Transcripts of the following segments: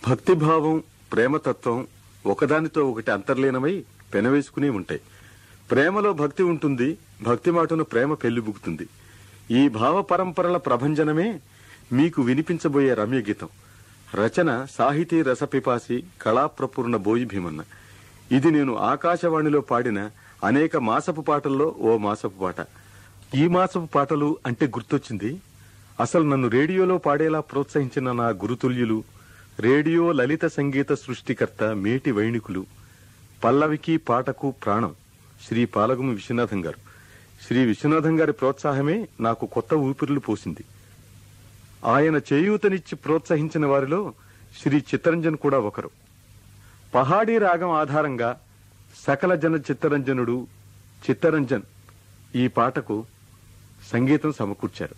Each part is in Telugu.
భక్తిభావం ప్రేమతత్వం ఒకదానితో ఒకటి అంతర్లీనమై పెనవేసుకుని ఉంటాయి ప్రేమలో భక్తి ఉంటుంది భక్తి మాటను ప్రేమ పెళ్లిబుకుతుంది ఈ భావ పరంపరల ప్రభంజనమే మీకు వినిపించబోయే రమ్య గీతం రచన సాహితీ రసపిపాసి కళాప్రపూర్ణ బోయి భీమన్న ఇది నేను ఆకాశవాణిలో పాడిన అనేక మాసపు పాటల్లో ఓ మాసపు పాట ఈ మాసపు పాటలు అంటే గుర్తొచ్చింది అసలు నన్ను రేడియోలో పాడేలా ప్రోత్సహించిన నా గురుతుల్యులు రేడియో లలిత సంగీత సృష్టికర్త మేటి వైణికులు పల్లవికి పాటకు ప్రాణం శ్రీ పాలగుమి విశ్వనాథం గారు శ్రీ విశ్వనాథం గారి ప్రోత్సాహమే నాకు కొత్త ఊపిరులు పోసింది ఆయన చేయూతనిచ్చి ప్రోత్సహించిన వారిలో శ్రీ చిత్తరంజన్ కూడా ఒకరు పహాడీ రాగం ఆధారంగా సకల జన చిత్తరంజనుడు చిత్తరంజన్ ఈ పాటకు సంగీతం సమకూర్చారు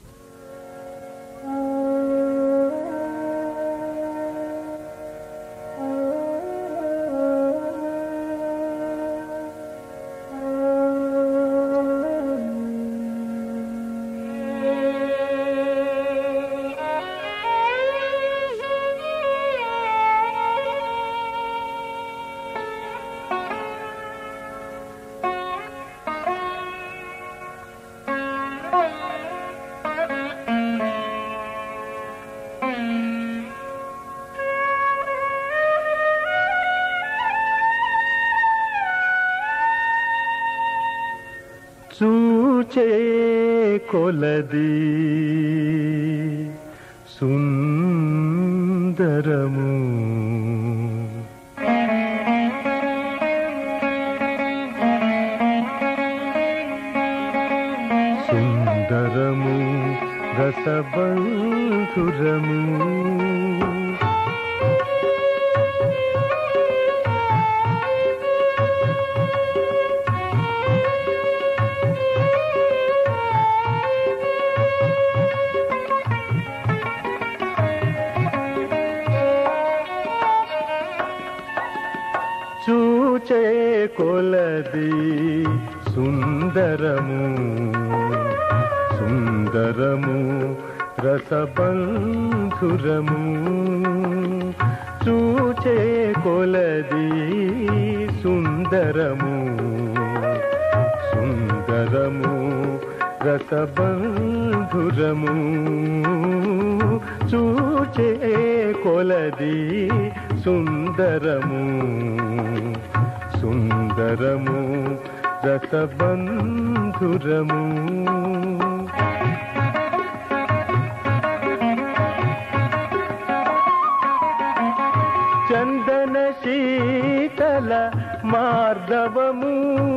చూచే కొలది సుందరము సుందరము రసబంధురము చూచే కొలది సుందరము సుందరము రసబంధురము చూచే కొలది సుందరము సుందరము రసబంధురము చూచే కొలది సుందరము సుందరము రసబంధురము చందన శీతల మార్దవము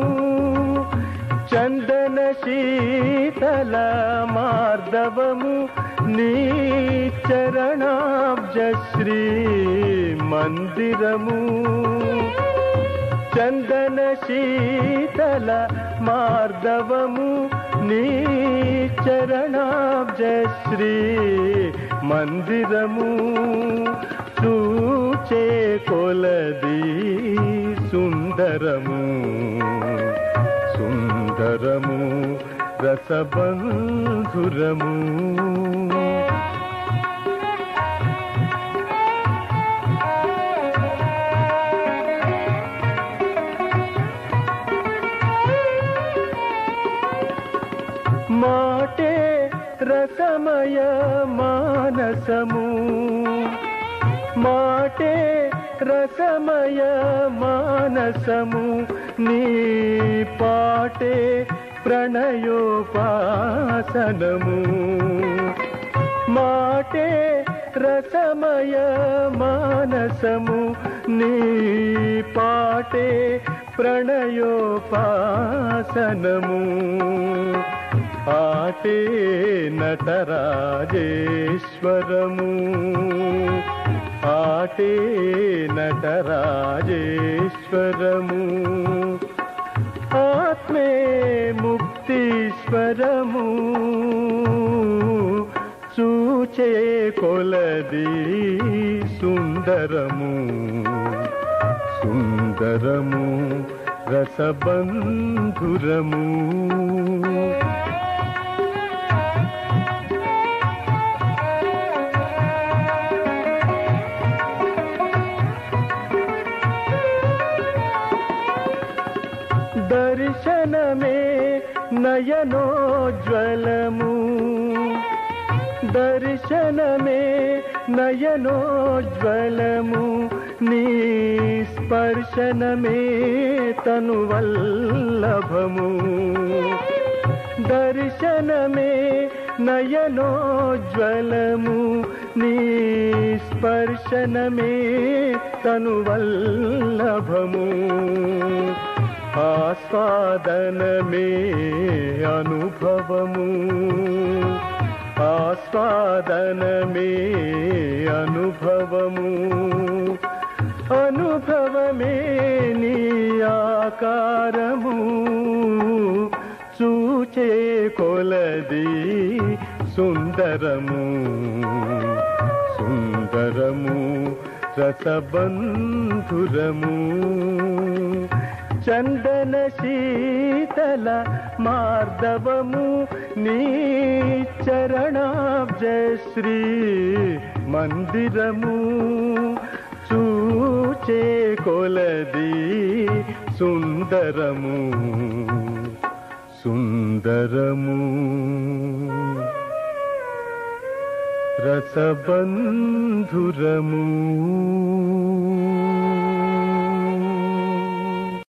చందన శీతల మార్దవము నీ చరణాబ్జ శ్రీ మందిరము చందన శీతల మార్దవము నీ చరణాబ్జ శ్రీ మందిరము చూచే కొలది సుందరము సుందరము రసబంధురము మాటే రసమయ మానసము మాటే రసమయ మానసము నీ పాటే ప్రణయోపాసనము మాటే రసమయ మానసము నీ పాటే ప్రణయోపాసనము ఆటే నటరాజేశ్వరము ఆటే నటరాజేశ్వరము ఆత్మే ముక్తీశ్వరము చూచే కొలది సుందరము సుందరము రసబంధురము నయనోజ్వలము దర్శనమే నయనోజ్వలము నీ స్పర్శనమే తనువల్లభము దర్శనమే నయనోజ్వలము నీ స్పర్శనమే తనువల్లభము ఆస్వాదనమే అనుభవము ఆస్వాదనమే అనుభవము అనుభవమే నీ ఆకారము చూచే కొలది సుందరము సుందరము రసబంధురము చందన శీతల మార్దవము నీ చరణాబ్జ శ్రీ మందిరము చూచే కొలది సుందరము సుందరము రసబంధురము